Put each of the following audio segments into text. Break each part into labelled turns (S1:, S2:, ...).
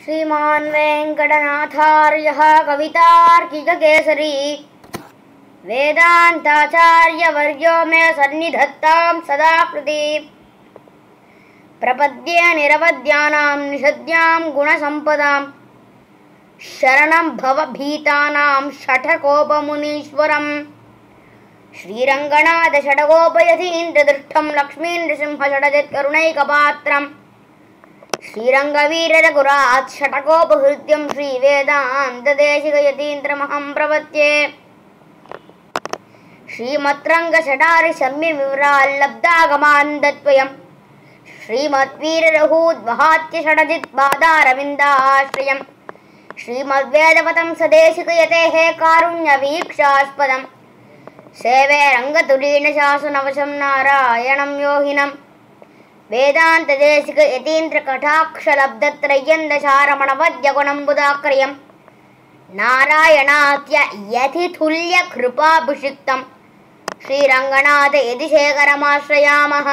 S1: श्रीमान् वेङ्कटनाथार्यः कवितार्किककेसरी वेदान्ताचार्यवर्यो मे सन्निधत्तां सदा कृति प्रपद्ये निरवद्यानां निषद्यां गुणसम्पदां शरणं भवभीतानां षठकोपमुनीश्वरम् श्रीरङ्गनाथषडगोपयतीन्द्रदृष्टं लक्ष्मीन्द्रसिंहषडजत्करुणैकपात्रम् श्रीरङ्गवीररघुरात् षटकोपहृत्यं श्रीवेदान्तदेशिकयतीन्द्रमहं प्रपद्ये श्रीमद्रङ्गषडारिशम्यविवराल्लब्धागमान्दद्वयम् श्रीमद्वीररघूद्वहात्य षडजित्पादारविन्दाश्रयम् श्रीमद्वेदवतं सदेशिकयतेः कारुण्यवीक्षास्पदम् सेवे रङ्गतुलीनशासनवशं नारायणं योहिनम् वेदान्तदेशिक यतीन्द्रकटाक्षलब्धत्रय्यन्दशारमणवद्यगुणम्बुदाक्रयम् नारायणात्य यतितुल्यकृपाभिषिक्तं श्रीरङ्गनाथ यतिशेखरमाश्रयामः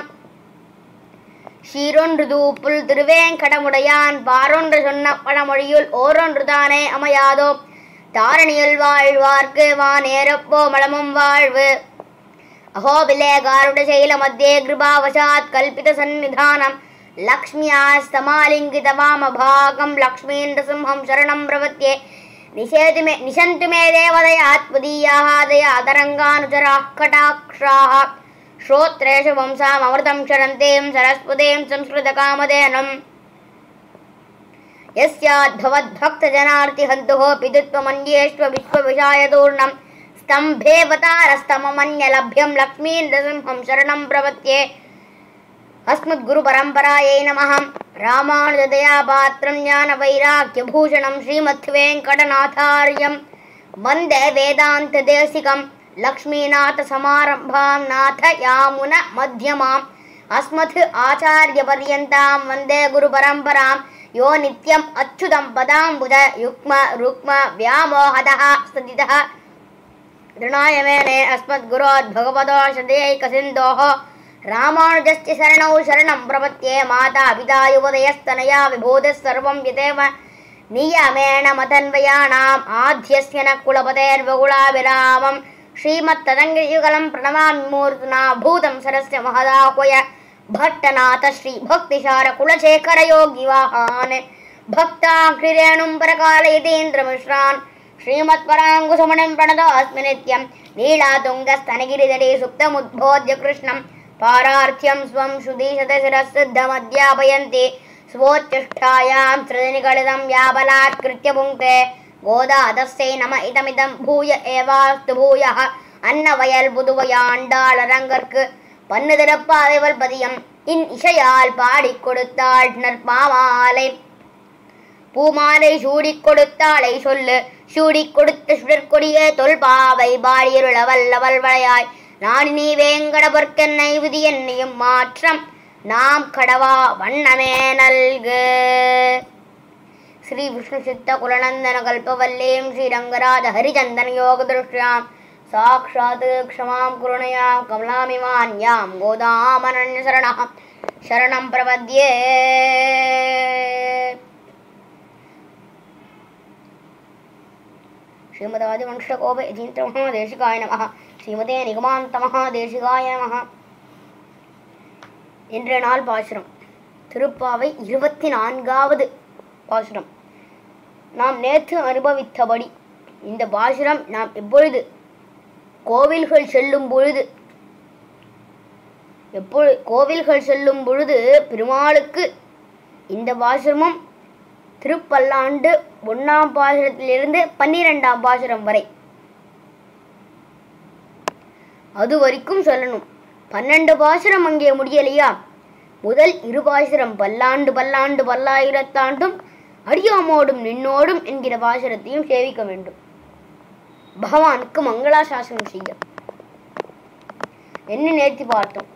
S1: சீரொன்று புல் திருவேங்கடமுடையான் பாரொன்று சொன்ன பழமொழியுள் ஓரொன்றுதானே அமையாதோ தாரணியில் வாழ்வார்க்கு வானேரப்போ மலமும் வாழ்வு अहोबिलेगारुड शैल मध्ये कृपावशात् कल्पित सन्निधानं लक्ष्म्यास्तमालिङ्गित वामभागं लक्ष्मीन्द्रसिंहं शरणं प्रपद्ये निषेतु मे निशन्तु मे देवदया त्वदीयाः दया तरङ्गानुचराः कटाक्षाः श्रोत्रेषु वंसाममृतं क्षरन्तीं सरस्वतीं संस्कृतकामधेनुम् यस्याद्भवद्भक्तजनार्तिहन्तुः पितुत्वमन्येष्व विश्वविषायतूर्णम् स्तम्भेऽवतारस्तममन्यलभ्यं लक्ष्मीन्द्रसिंहं शरणं प्रपद्ये अस्मद्गुरुपरम्परायै नमः रामानुजदयापात्रं ज्ञानवैराग्यभूषणं श्रीमद्वेङ्कटनाथार्यं वन्दे वेदान्तदेशिकं लक्ष्मीनाथसमारम्भां नाथ यामुनमध्यमाम् अस्मत् आचार्यपर्यन्तां वन्दे गुरुपरम्परां यो नित्यम् अच्युतं पदाम्बुज युग्म रुक्म व्यामोहदः सदितः ऋणाय मेने अस्मद्गुरोद् भगवतो शदैकसिन्धोः रामानुजस्य शरणौ शरणं प्रपद्ये माता पिता युवदयस्तनया विभूतिः सर्वं यतेव नियमेण मतन्वयाणाम् आद्यस्य न कुलपतेर्वकुलाभिरामं श्रीमत्तदङ्गियुगलं प्रणमामि मूर्त्ना भूतं सरस्य महदाह्वय भट्टनाथ श्रीभक्तिशारकुलशेखरयोगिवाहान् भक्ताङ्घ्रिरेणुं परकालयतीन्द्रमिश्रान् श्रीमत्पराङ्कुशमणिं प्रणतोऽस्मि नित्यं नीलातुङ्गस्तनगिरितटे सुप्तमुद्बोध्य कृष्णं पारार्थ्यं स्वं श्रुतिशतशिरसिद्धमध्यापयन्ति स्वोच्चिष्ठायां सृजनिकलितं याबलात्कृत्य पुङ्क्ते गोदादस्यै नम इदमिदं भूय एवास्तु भूयः அன்னவயல் புதுவையாண்டாளரங்கற்கு பன்னு திறப்பாதைவல் பதியம் இன் இசையால் பாடிக் கொடுத்தாள் நற்பாமாலை பூமாலை சூடிக் கொடுத்தாளை சொல்லு சூடிக் கொடுத்த சுடற்கொடியே தொல்பாவை பாடியருள வல்லவல் வளையாய் நாடி நீ வேங்கடபொற்கென்னை விதி என்னையும் மாற்றம் நாம் கடவா வண்ணமே நல்கு ஸ்ரீ விஷ்ணு சித்த குலநந்தன கல்பவல்லீம் ஸ்ரீரங்கராஜ ஹரிச்சந்தன யோக திருஷ்யாம் சாட்சாத் க்ஷமாம் குருணயாம் கமலாமிமான்யாம் கோதாமனன்ய சரணः शरणं प्रपद्ये श्रीमदादिवंशकोप यतीन्द्रमहादेशिकाय नमः ஸ்ரீமதே நிகமாந்த மகாதேசிகாய நமஹ இன்றைய நாள் பாசுரம் திருப்பாவை இருபத்தி நான்காவது பாசுரம் நாம் நேற்று அனுபவித்தபடி இந்த பாசுரம் நாம் எப்பொழுது கோவில்கள் செல்லும் பொழுது எப்பொழுது கோவில்கள் செல்லும் பொழுது பெருமாளுக்கு இந்த பாசுரமும் திருப்பல்லாண்டு ஒன்றாம் பாசுரத்திலிருந்து பன்னிரெண்டாம் பாசுரம் வரை அது வரைக்கும் சொல்லணும் பன்னெண்டு பாசுரம் அங்கே முடியலையா முதல் இரு பாசுரம் பல்லாண்டு பல்லாண்டு பல்லாயிரத்தாண்டும் அடியாமோடும் நின்னோடும் என்கிற பாசுரத்தையும் சேவிக்க வேண்டும் பகவானுக்கு மங்களாசாசனம் செய்ய என்ன நேர்த்தி பார்த்தோம்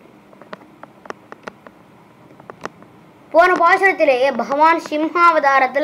S1: போன பாசுரத்திலேயே பகவான் சிம்ஹாவதாரத்துல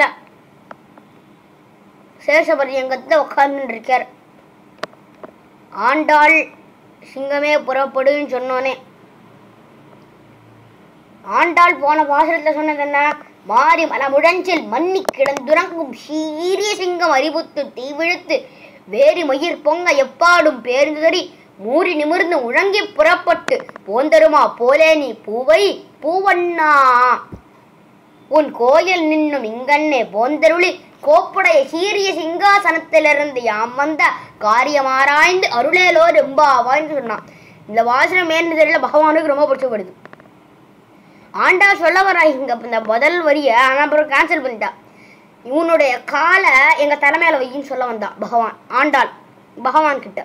S1: சேஷபரியங்கத்துல உட்கார்ந்து இருக்கார் ஆண்டாள் சிங்கமே புறப்படுன்னு சொன்னோனே ஆண்டாள் போன பாசுரத்துல சொன்னது என்ன மாறி மலமுழஞ்சில் மன்னி கிடந்துறங்கும் சீரிய சிங்கம் அறிவுத்து தீவிழுத்து வேரி மயிர் பொங்க எப்பாடும் பேருந்தறி மூறி நிமிர்ந்து முழங்கி புறப்பட்டு போந்தருமா போலே நீ பூவை பூவண்ணா உன் கோயில் நின்னும் இங்கண்ணே போந்தருளி கோப்புடைய சீரிய சிங்காசனத்திலிருந்து யாம் வந்த காரியமாராய்ந்து அருளேலோ ரெம்பாவான்னு சொன்னான் இந்த வாசனம் ஏன்னு தெரியல பகவானுக்கு ரொம்ப பிடிச்சப்படுது ஆண்டா சொல்ல வரா இங்க இந்த முதல் வரிய ஆனா அப்புறம் கேன்சல் பண்ணிட்டா இவனுடைய காலை எங்க தலைமையில வையின்னு சொல்ல வந்தான் பகவான் ஆண்டாள் பகவான் கிட்ட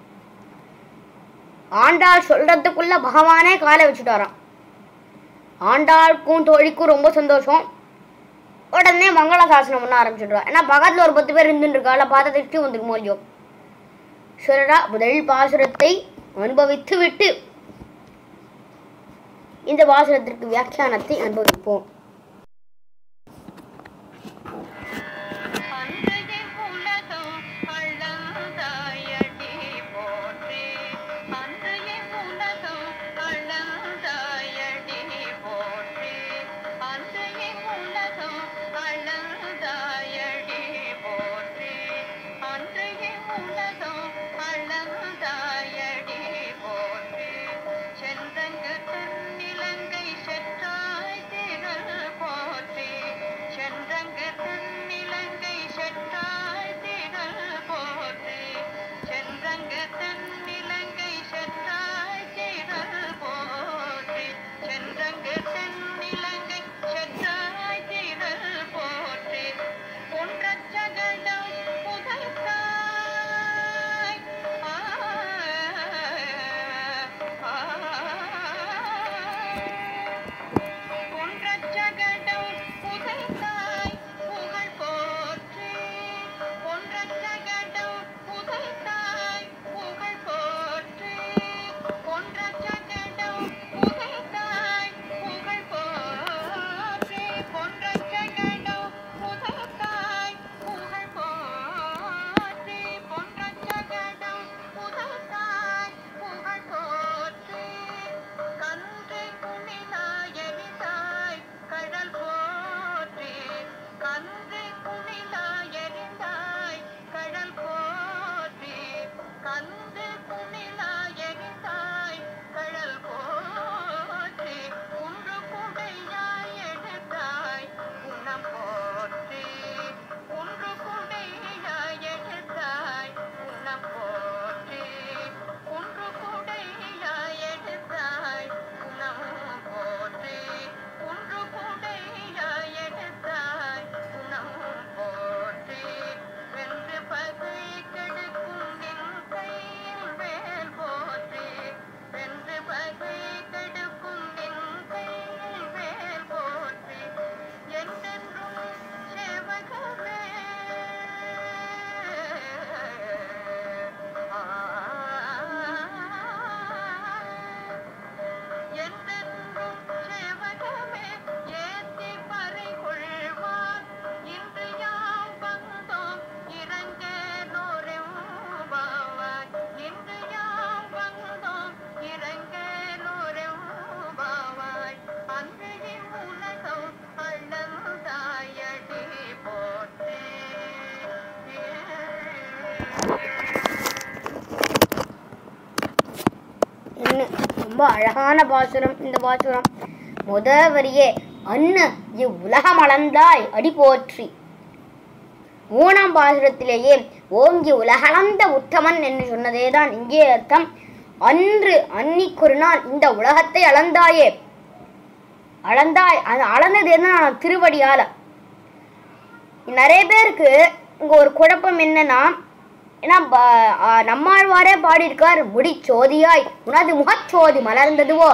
S1: ஆண்டாள் சொல்றதுக்குள்ள பகவானே காலை வச்சுட்டாராம் ஆண்டாளுக்கும் தோழிக்கும் ரொம்ப சந்தோஷம் உடனே மங்கள சாசனம் பண்ண ஆரம்பிச்சுடுவா ஏன்னா பக்கத்துல ஒரு பத்து பேர் இருந்துட்டு இருக்கால பார்த்த திருஷ்டி வந்துருமோ இல்லையோ சொல்றா முதல் பாசுரத்தை அனுபவித்து விட்டு இந்த வாசகத்திற்கு வியாக்கியானத்தை அனுபவிப்போம்
S2: அன்றைய உலகம் அளந்தாயடி போற்றே அன்றைய உலகம் அளந்தாயடி போற்றே அன்றைய உலகம் அளந்தாயடி போற்றே அன்றைய உலகம் அளந்தாயடி போற்றே செந்தங்கு தென்னிலங்கை செற்றாய் திரள் போற்றே செந்தங்கு தென்னிலங்கை செற்றாய் திரள் போற்றே செந்தங்கு தென்னிலங்கை செற்றாய் திரள் போற்றே செந்தங்கு தென்னிலங்கை செற்றாய் திரள் போற்றே ஒன்றச் சகடம் புதைத்தாய் ஆ ஆ பொன்றச்சகடம் புதைத்தாய் புகழ் போற்றி பொன்றச்சகடம் புதைத்தாய் புகழ் போற்றி பொன்றச்சகடம் புதைத்தாய் புகழ் போற்றி பொன்றச்சகடம் புதைத்தாய் புகழ் போற்றி பொன்றச்சகடம் புதைத்தாய் புகழ் போற்றி கன்றை குணிலாயறிந்தாய் கடல் போற்றி கன்றை குணிலாயறிந்தாய் கடல் போற்றி கன்று குணிலாயறிந்தாய் கடல் போற்றி குன்று குடையாய் எடுத்தாய் குணம் போற்றி குன்று குடையாய் எடுத்தாய் குணம் போற்றி குன்று குடையாய் எடுத்தாய் குணம் போற்றி குன்று குடையாய் எடுத்தாய் குணம் போற்றி வென்று பகை கெடுக்கும் நின் கையில் வேல் போற்றி வென்று பகை கெடுக்கும் நின் கையில் வேல் போற்றி என்றென்றும் சேவகமே என்றென்றும் சேவகமே ஏத்தி பறை கொள்வார் இன்று யாம் வந்தோம் இறங்க நோரெம்பாவாய் இன்று யாம் வந்தோம் இறங்க நோரெம்பாவாய் அன்றைய உலகம் அள்ளந்தாயடி போற்றே
S1: என்ன ரொம்ப அழகான பாசுரம் இந்த பாசுரம் முத வரியே அன்னு இவ்வுலகம் அளந்தாய் அடி போற்றி மூணாம் பாசுரத்திலேயே ஓங்கி உலகளந்த உத்தமன் என்று சொன்னதேதான் இங்கே அர்த்தம் அன்று அன்னிக்கொரு நாள் இந்த உலகத்தை அளந்தாயே அளந்தாய் அது அளந்தது என்ன திருவடியால நிறைய பேருக்கு இங்க ஒரு குழப்பம் என்னன்னா ஏன்னா ப- ஆ, நம்மாழ்வாரே பாடியிருக்கார் முடிச்சோதியாய் உனது முகச்சோதி மலர்ந்ததுவோ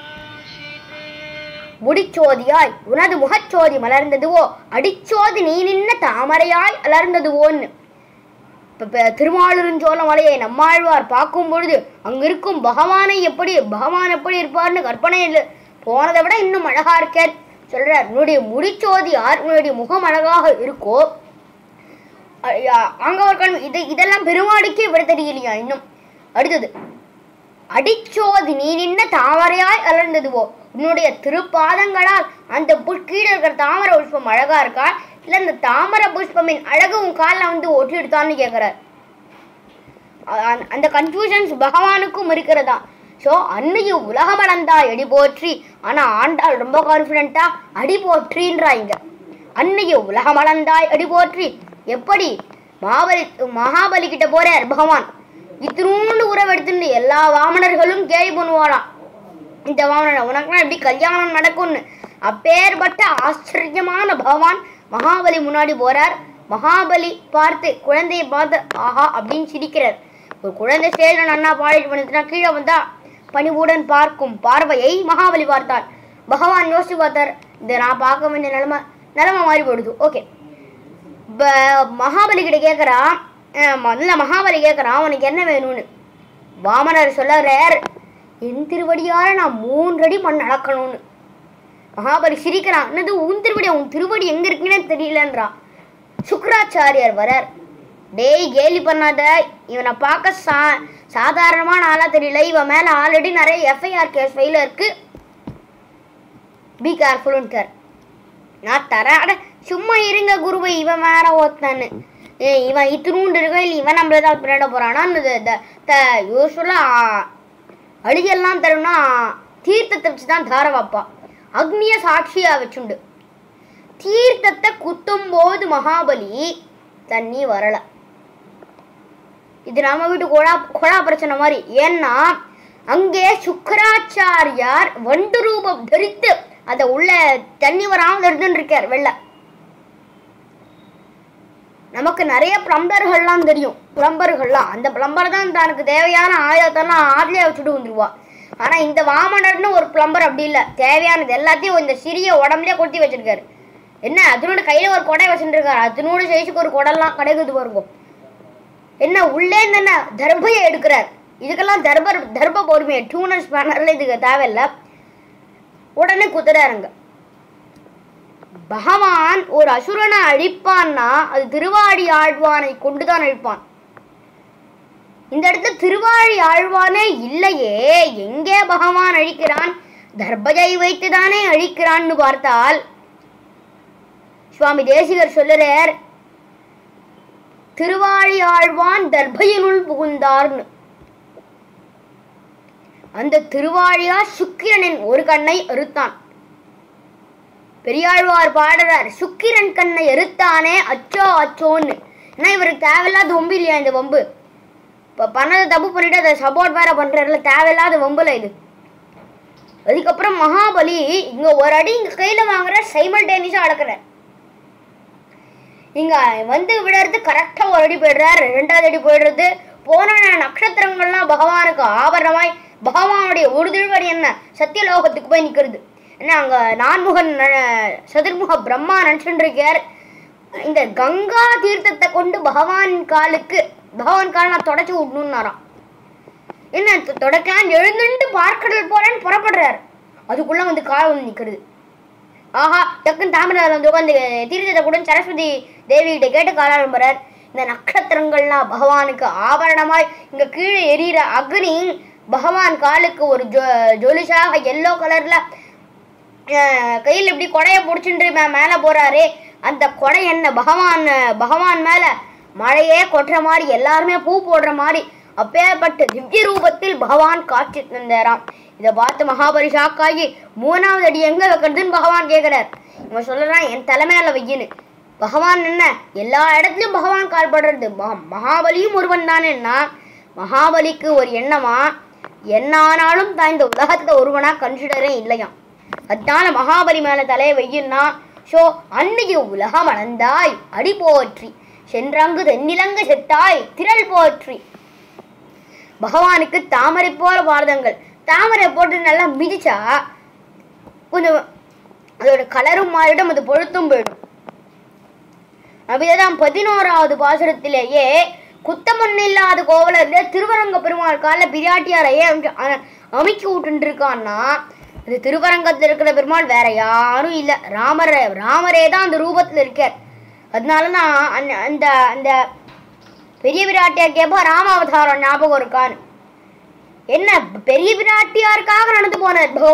S1: முடிச்சோதியாய் உனது முகச்சோதி மலர்ந்ததுவோ அடிச்சோதி நீ நின்ன தாமரையாய் அலர்ந்ததுவோன்னு இப்ப இப்ப திருமாலிருஞ்சோல மலையை நம்மாழ்வார் பார்க்கும் பொழுது அங்க இருக்கும் பகவானை எப்படி பகவான் எப்படி இருப்பார்னு கற்பனையில் போனதை விட இன்னும் அழகா இருக்கார் சொல்றார் உன்னுடைய முடிச்சோதியார் உன்னுடைய முகம் அழகாக இருக்கோ அ- யா- அங்க ஒரு கல்வி இது இதெல்லாம் பெருமாளுக்கே விட தெரியலையா இன்னும் அடுத்தது அடிச்சோதி நீ நின்ன தாமரையாய் அலர்ந்ததுவோ உன்னுடைய திருப்பாதங்களால் அந்த புஷ் கீழே இருக்கிற தாமரை புஷ்பம் அழகா இருக்கா இல்ல அந்த தாமரை புஷ்பமின் அழகு உன் காலில் வந்து ஒட்டிடுதான்னு கேட்கிறார் அ- அந்த கன்ஃபியூஷன்ஸ் பகவானுக்கும் இருக்கிறதா ஸோ அன்னைக்கு உலகமளந்தா அடி போற்றி ஆனா ஆண்டாள் ரொம்ப கான்ஃபிடென்ட்டா அடி போற்றின்றாங்க அன்னைக்கு உலகமளந்தாய் அடி போற்றி எப்படி மாபலி மகாபலி கிட்ட போறார் பகவான் இத்தினூண்டு உறவு எடுத்துட்டு எல்லா வாமனர்களும் கேலி பண்ணுவாளாம் இந்த வாமனன் உனக்குலாம் எப்படி கல்யாணம் நடக்கும்னு அப்பேற்பட்ட ஆச்சரியமான பகவான் மகாபலி முன்னாடி போறார் மகாபலி பார்த்து குழந்தையை பார்த்து ஆஹா அப்படின்னு சிரிக்கிறார் ஒரு குழந்தை ஸ்டேஜ்ல நன்னா பாடிட்டு பண்ணிட்டுனா கீழே வந்தா பணிவுடன் பார்க்கும் பார்வையை மகாபலி பார்த்தார் பகவான் யோசிச்சு பார்த்தார் இந்த நான் பார்க்க வேண்டிய நிலைமை நிலைமை மாறி போயிடுது ஓகே மகாபலி கிட்ட கேட்குறான் முதல்ல மகாபலி கேட்குறான் உனக்கு என்ன வேணும்னு வாமனர் சொல்லுறார் என் திருவடியால நான் மூன்றடி மண் அளக்கணும்னு மகாபலி சிரிக்கிறான் என்னது உன் திருவடி உன் திருவடி எங்க இருக்குன்னு தெரியலன்றான் சுக்ராச்சாரியார் வரார் டேய் கேலி பண்ணாத இவனை பார்க்க சா சாதாரணமான ஆளா தெரியல இவன் மேல ஆல்ரெடி நிறைய எஃப்ஐஆர் கேஸ் ஃபைல இருக்கு பி கேர்ஃபுல்னு நான் தரேன் அட சும்மா இருங்க குருவை இவன் வேற ஓத்தான்னு ஏ இவன் இத்தினூண்டு இருக்க இல்லை இவன் நம்மள ஏதாவது பின்னாட போறானா யூஸ்வலாக அடியெல்லாம் தரும்னா தீர்த்தத்தை வச்சு தான் தார வைப்பா அக்னிய சாட்சியா வச்சுண்டு தீர்த்தத்தை குத்தும் போது மகாபலி தண்ணி வரல இது நம்ம வீட்டு கொழா கொழா பிரச்சனை மாதிரி ஏன்னா அங்கே சுக்கராச்சாரியார் வண்டு ரூபம் தரித்து அத உள்ள தண்ணி வராமல் இருந்துன்னு இருக்கார் வெள்ள நமக்கு நிறைய பிளம்பர்கள்லாம் தெரியும் பிளம்பர்கள்லாம் அந்த பிளம்பர் தான் தனக்கு தேவையான ஆயுதத்தெல்லாம் ஆட்லயே வச்சுட்டு வந்துருவா ஆனா இந்த வாமனர்னு ஒரு பிளம்பர் அப்படி இல்ல தேவையானது எல்லாத்தையும் இந்த சிறிய உடம்புலயே கொட்டி வச்சிருக்காரு என்ன அதனோட கையில ஒரு கொடை வச்சுட்டு இருக்காரு அதனோட சைஸுக்கு ஒரு குடம்லாம் கிடைக்குது பாருங்க என்ன உள்ளே இருந்து என்ன தர்பையை எடுக்கிறார் இதுக்கெல்லாம் தர்பர் தர்ப பொறுமையை டூனஸ் ஸ்பேனர்ல இதுக்கு தேவையில்ல உடனே குத்துறாருங்க பகவான் ஒரு அசுரனை அழிப்பான்னா அது திருவாடி ஆழ்வானை கொண்டுதான் அழிப்பான் இந்த இடத்துல திருவாழி ஆழ்வானே இல்லையே எங்கே பகவான் அழிக்கிறான் தர்பஜை வைத்துதானே அழிக்கிறான்னு பார்த்தால் சுவாமி தேசிகர் சொல்லுறார் திருவாழி ஆழ்வான் தர்பையினுள் புகுந்தார்னு அந்த திருவாழியா சுக்கிரனின் ஒரு கண்ணை அறுத்தான் பெரியாழ்வார் பாடுறார் சுக்கிரன் கண்ணை எருத்தானே அச்சோ அச்சோன்னு ஏன்னா இவருக்கு தேவையில்லாத வம்பு இல்லையா இந்த வம்பு இப்போ பண்ணதை தப்பு பண்ணிட்டு அதை சப்போர்ட் வேற பண்றாருல தேவையில்லாத வம்புல இது அதுக்கப்புறம் மகாபலி இங்க ஒரு அடி இங்க கையில வாங்குற சைமல்டேனியஸா அடக்குறார் இங்க வந்து விடுறது கரெக்டா ஒரு அடி போயிடுறாரு ரெண்டாவது அடி போயிடுறது போன நட்சத்திரங்கள்லாம் பகவானுக்கு ஆபரணமாய் பகவானுடைய ஒரு திருவடி என்ன சத்தியலோகத்துக்கு போய் நிக்கிறது என்ன அங்க நான்முகன் ந- சதுர்முக பிரம்மா நினைச்சுட்டு இருக்கார் இந்த கங்கா தீர்த்தத்தை கொண்டு பகவான் காலுக்கு பகவான் கால் நான் தொடச்சு விடணும்னாராம் என்ன தொ- தொடக்கலாம் எழுந்துட்டு பார்க்கடல் போறேன்னு புறப்படுறாரு அதுக்குள்ள வந்து கால் வந்து நிக்கிறது ஆஹா டக்குன்னு தாமிரபரணி வந்து உட்காந்து தீர்த்தத்தை கூட சரஸ்வதி தேவி கிட்ட கேட்டு காலாளம் போறார் இந்த நட்சத்திரங்கள்லாம் பகவானுக்கு ஆபரணமாய் இங்க கீழே எரியிற அக்னி பகவான் காலுக்கு ஒரு ஜொ ஜொலிஷாக எல்லோ கலர்ல கையில் இப்படி கொடைய பிடிச்சிட்டு மே- மேல போறாரே அந்த கொடை என்ன பகவான் பகவான் மேல மழையே கொட்டுற மாதிரி எல்லாருமே பூ போடுற மாதிரி அப்பேற்பட்ட திவ்ய ரூபத்தில் பகவான் காட்சி தந்தாராம் இதை பார்த்து மகாபலி ஷாக்காகி மூணாவது அடி எங்க வைக்கிறதுன்னு பகவான் கேட்கிறார் இவன் சொல்றான் என் தலைமையில வையின்னு பகவான் என்ன எல்லா இடத்துலயும் பகவான் கால்படுறது மகா- மகாபலியும் ஒருவன் தானேன்னா மகாபலிக்கு ஒரு எண்ணமா என்ன ஆனாலும் தான் இந்த உலகத்துல ஒருவனா கன்சிடரே இல்லையாம் அதனால மகாபலி மேல தலையை வையின்னா ஷோ அன்னைக்கு உலகம் அளந்தாய் அடி போற்றி சென்றங்கு தென்னிலங்கு செத்தாய் திரள் போற்றி பகவானுக்கு தாமரை போல பாரதங்கள் தாமரை போட்டு நல்லா மிதிச்சா கொஞ்சம் அதோட கலரும் மாறிடும் அது பொழுத்தும் போயிடும் அப்படிதான் பதினோராவது பாசுரத்திலேயே குத்தமண் இல்லாத கோவலர்ல திருவரங்க பெருமாள் கால பிராட்டியாரையே அமி- அ- அமுக்கி விட்டுட்டு இருக்கான்னா அது திருவரங்கத்துல இருக்கிற பெருமாள் வேற யாரும் இல்ல ராமரே ராமரே தான் அந்த ரூபத்துல இருக்கார் அதனாலதான் அந்த அந்த அந்த பெரிய பிராட்டியார் கேட்பா ராமாவதாரம் ஞாபகம் இருக்கான்னு என்ன பெரிய பிராட்டியாருக்காக நடந்து போனார் பகவான்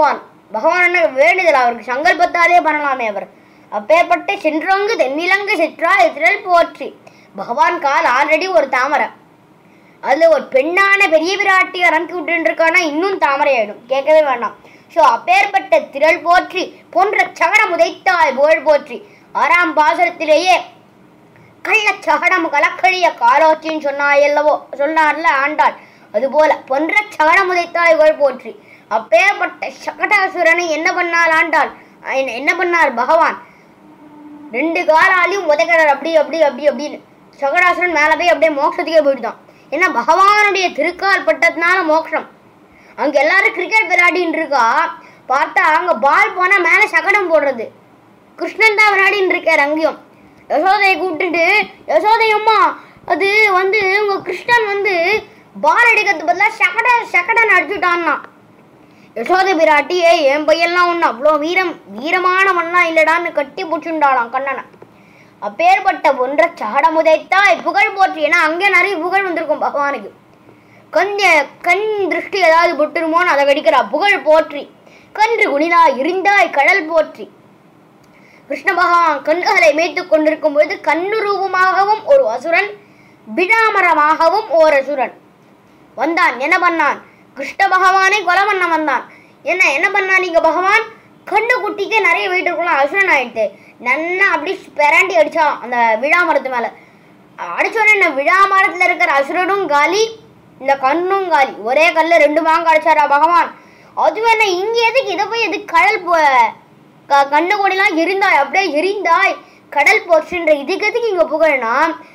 S1: பகவான் வேண்டுதல் அவருக்கு சங்கல்பத்தாலே பண்ணலாமே அவர் அப்பேற்பட்டு சென்றோங்கு தென்னிலங்கு சிற்றால் திரள் போற்றி பகவான் கால் ஆல்ரெடி ஒரு தாமரை அதுல ஒரு பெண்ணான பெரிய பிராட்டி அரங்கி விட்டு இருக்கானா இன்னும் தாமரை ஆயிடும் கேட்கவே வேண்டாம் ஸோ அப்பேற்பட்ட திரள் போற்றி போன்ற சகடம் உதைத்தாய் புகழ் போற்றி ஆறாம் பாசனத்திலேயே கள்ளச் சகடம் கலக்கழிய காலோச்சின்னு சொன்னாயல்லவோ சொன்னார்ல ஆண்டாள் அதுபோல பொன்ற சகடம் உதைத்தாய் புகழ் போற்றி அப்பேற்பட்ட சகடாசுரனை என்ன பண்ணால் ஆண்டாள் என்ன- என்ன பண்ணார் பகவான் ரெண்டு காலாலையும் உதைக்கிறார் அப்படி அப்படி அப்படி அப்படின்னு சகடாசுரன் மேலே போய் அப்படியே மோட்சத்துக்கே போயிட்டான் ஏன்னா பகவானுடைய திருக்கால் பட்டதுனால மோட்சம் அங்க எல்லாரும் கிரிக்கெட் விளையாடின்னு இருக்கா பார்த்தா அங்க பால் போனா மேல சகடம் போடுறது கிருஷ்ணன் தான் விளையாடின்னு இருக்கார் அங்கேயும் யசோதையை கூப்பிட்டுட்டு யசோதை அம்மா அது வந்து உங்க கிருஷ்ணன் வந்து பால் அடிக்கிறதுக்கு பதிலாக சகட சகடன் அடிச்சுட்டான்னா யசோதை பிராட்டி ஏய் என் பையன்லாம் ஒன்று அவ்வளோ வீரம் வீரமானவன்லாம் இல்லடான்னு கட்டி பிடிச்சுண்டாளாம் கண்ணனை அப்பேற்பட்ட ஒன்ற சகடம் உதைத்தாய் புகழ் போற்றி ஏன்னா அங்கே நிறைய புகழ் வந்திருக்கும் பகவானுக்கு கண் கண் திருஷ்டி ஏதாவது விட்டுருமோன்னு அதை வெடிக்கிறா புகழ் போற்றி கன்று குனிதா இருந்தாய் கடல் போற்றி கிருஷ்ண பகவான் கண்களை மேய்த்துக் கொண்டிருக்கும் பொழுது கண்ணு ரூபமாகவும் ஒரு அசுரன் பிடாமரமாகவும் ஓர் அசுரன் வந்தான் என்ன பண்ணான் கிருஷ்ண பகவானை கொலை பண்ண வந்தான் என்ன என்ன பண்ணான் நீங்க பகவான் கண்ணு குட்டிக்கே நிறைய வெயிட் இருக்கலாம் அசுரன் ஆயிடுத்து நன்னா அப்படி பெரண்டி அடிச்சான் அந்த விழாமரத்து மேல அடிச்சோடனே இந்த விழாமரத்துல இருக்கிற அசுரனும் காலி இந்த கண்ணும் காலி ஒரே கல்ல ரெண்டு மாங்க அடிச்சாரா பகவான் அதுவும் என்ன இங்க எதுக்கு இதை போய் எதுக்கு கடல் போ க- கண்ணு கொடிலாம் எரிந்தாய் அப்படியே எரிந்தாய் கடல் போச்சுன்ற இதுக்கு எதுக்கு இங்க புகழனா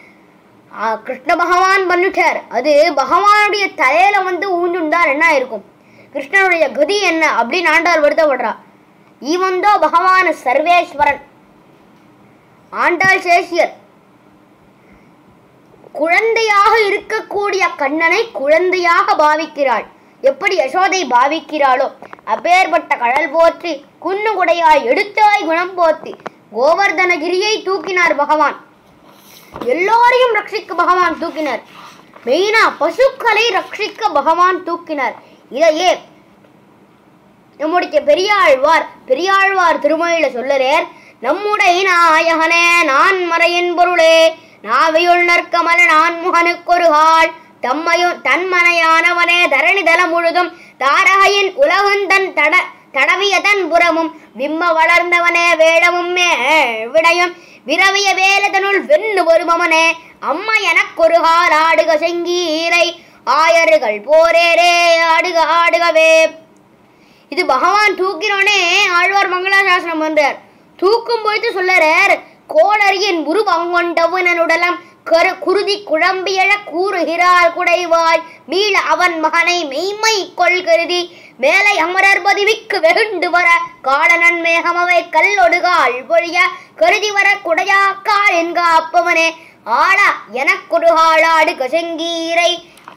S1: ஆ, கிருஷ்ண பகவான் பண்ணிட்டார் அது பகவானுடைய தலையில வந்து ஊஞ்சுண்டார் என்ன இருக்கும் கிருஷ்ணனுடைய கதி என்ன அப்படின்னு ஆண்டாள் வருத்தப்படுறா ஈவந்தோ பகவான் சர்வேஸ்வரன் ஆண்டாள் சேஷியர் குழந்தையாக இருக்கக்கூடிய கண்ணனை குழந்தையாக பாவிக்கிறாள் எப்படி யசோதை பாவிக்கிறாளோ அப்பேற்பட்ட கடல் போற்றி குன்னு குடையாய் எடுத்தாய் குணம் போற்றி கோவர்தனகிரியை தூக்கினார் பகவான் எல்லோரையும் ரட்சிக்க பகவான் தூக்கினார் மெயினா பசுக்களை ரட்சிக்க பகவான் தூக்கினார் இதையே நம்முடைய பெரியாழ்வார் பெரியாழ்வார் திருமொழியில சொல்லறேர் நம்முடைய நாயகனே நான் மறையின் பொருளே நாவையுள் நற்கமல நான் முகனுக்கொருகால் தம்மையும் தன்மனையானவனே தரணி தல முழுதும் தாரகையின் உலகுந்தன் தட தடவியதன் புறமும் விம்ம வளர்ந்தவனே வேடமும் விடையும் விரவிய வேலதனுள் வெண்ணு வருபவனே அம்மா எனக்கொருகால் ஆடுக செங்கீரை ஆயர்கள் போரேரே ஆடுக ஆடுகவே இது பகவான் தூக்கினோனே ஆழ்வார் மங்களாசாசனம் வந்தார் தூக்கும் பொழுது சொல்லறார் கோளரியின் உருவங்கொண்டவனுடலம் கரு குருதி குழம்பியழ கூறுகிறாள் குடைவாய் மீள அவன் மகனை மெய்மை கொள் கருதி மேலை அமரர் பதிவிக்கு வெகுண்டு வர காலனன் மேகமவை கல்லொடுகாள் பொழிய கருதி வர குடையாக்காள் என்க அப்பவனே ஆளா எனக்கொடுகாளாடு கசங்கீரை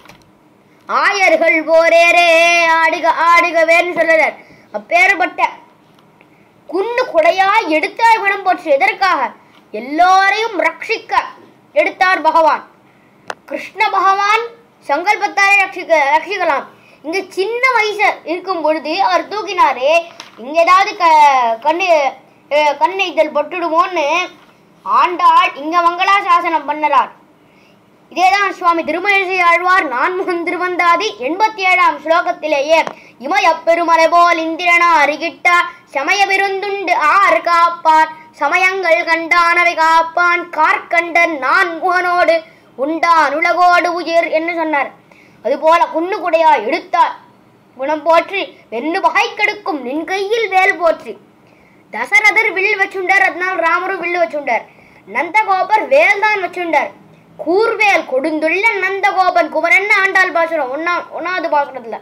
S1: ஆயர்கள் போரேரே ஆடுக ஆடுகவேன்னு சொல்லுறார் அப்பேற்பட்ட குன்னு குடையாய் எடுத்தார் குணம் போற்று எதற்காக எல்லோரையும் ரட்சிக்க எடுத்தார் பகவான் கிருஷ்ண பகவான் சங்கல்பத்தாலே ரட்சிக்க ரட்சிக்கலாம் இங்க சின்ன வயசு இருக்கும் பொழுது அவர் தூக்கினாரே இங்க ஏதாவது க கண்ணு அஹ், கண்ணை இதழ் பட்டுடுமோன்னு ஆண்டாள் இங்க மங்களாசாசனம் பண்ணறார் இதேதான் சுவாமி திருமழிசை ஆழ்வார் நான்முகன் திருவந்தாதி எண்பத்தி ஏழாம் ஸ்லோகத்திலேயே இமயப் பெருமலை போல் இந்திரனா அருகிட்டா சமய விருந்துண்டு ஆறு காப்பான் சமயங்கள் கண்டானவை காப்பான் கார்கண்டன் நான் முகனோடு உண்டான் உலகோடு உயிர் என்று சொன்னார் அதுபோல குன்னு குடையா எடுத்தார் குணம் போற்றி வெண்ணு பகை கெடுக்கும் நின் கையில் வேல் போற்றி தசரதர் வில் வச்சுண்டார் அதனால் ராமரும் வில் வச்சுண்டார் நந்தகோபர் வேல் தான் வச்சுண்டார் கூர்வேல் கொடுந்துள்ள நந்தகோபன் குமரன் ஆண்டாள் பாசுரம் ஒன்னா ஒன்னாவது பாசுரத்துல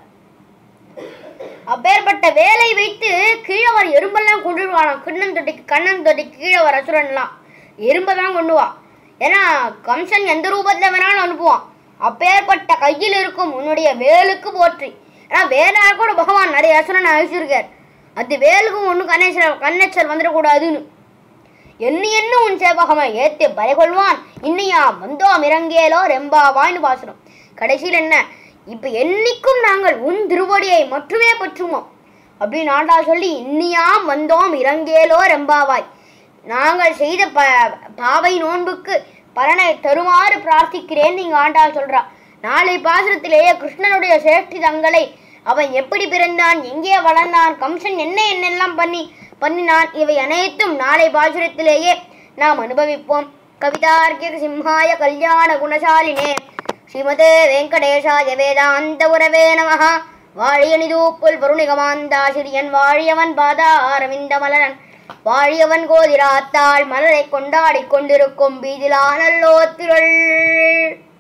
S1: அப்பேற்பட்ட வேலை வைத்து கீழே வர எறும்பெல்லாம் கொண்டுருவானாம் கிண்ணன் தொட்டிக்கு கண்ணன் தொட்டிக்கு கீழே வர அசுரன்லாம் எறும்பை தான் கொண்டு வா ஏன்னா கம்சன் எந்த ரூபத்துல வேணாலும் அனுப்புவான் அப்பேற்பட்ட கையில் இருக்கும் உன்னுடைய வேலுக்கு போற்றி ஏன்னா வேலா கூட பகவான் நிறைய அசுரனை அழிச்சிருக்கார் அது வேலுக்கும் ஒன்றும் கண்ணேச்சர் கண்ணேச்சர் வந்துடக்கூடாதுன்னு எண்ணி என்ன உன் சேவகமை ஏத்து பலை கொள்வான் இன்னையா வந்தோம் இறங்கேலோ ரெம்பாவாய்னு பாசுறோம் கடைசியில் என்ன இப்ப என்னைக்கும் நாங்கள் உன் திருவடியை மட்டுமே பற்றுவோம் அப்படின்னு ஆண்டாள் சொல்லி இன்னியாம் வந்தோம் இறங்கேலோ ரெம்பாவாய் நாங்கள் செய்த ப பாவை நோன்புக்கு பலனை தருமாறு பிரார்த்திக்கிறேன் இங்க ஆண்டாள் சொல்றா நாளை பாசுரத்திலேயே கிருஷ்ணனுடைய சேஷ்டி தங்களை அவன் எப்படி பிறந்தான் எங்கே வளர்ந்தான் கம்சன் என்ன என்னெல்லாம் பண்ணி பண்ணினான் இவை அனைத்தும் நாளை பாசுரத்திலேயே நாம் அனுபவிப்போம் கவிதார்க்கிய சிம்ஹாய கல்யாண குணசாலினே ஸ்ரீமதே வெங்கடேஷாய வேதாந்த உரவே நமஹ வாழியனிதூப்புல் வருணிகமாந்தாசிரியன் வாழியவன் பாதா அரவிந்த மலரன் வாழியவன் கோதிராத்தாள் மலரை கொண்டாடிக் கொண்டிருக்கும் பீதிலா நல்லோ திரள்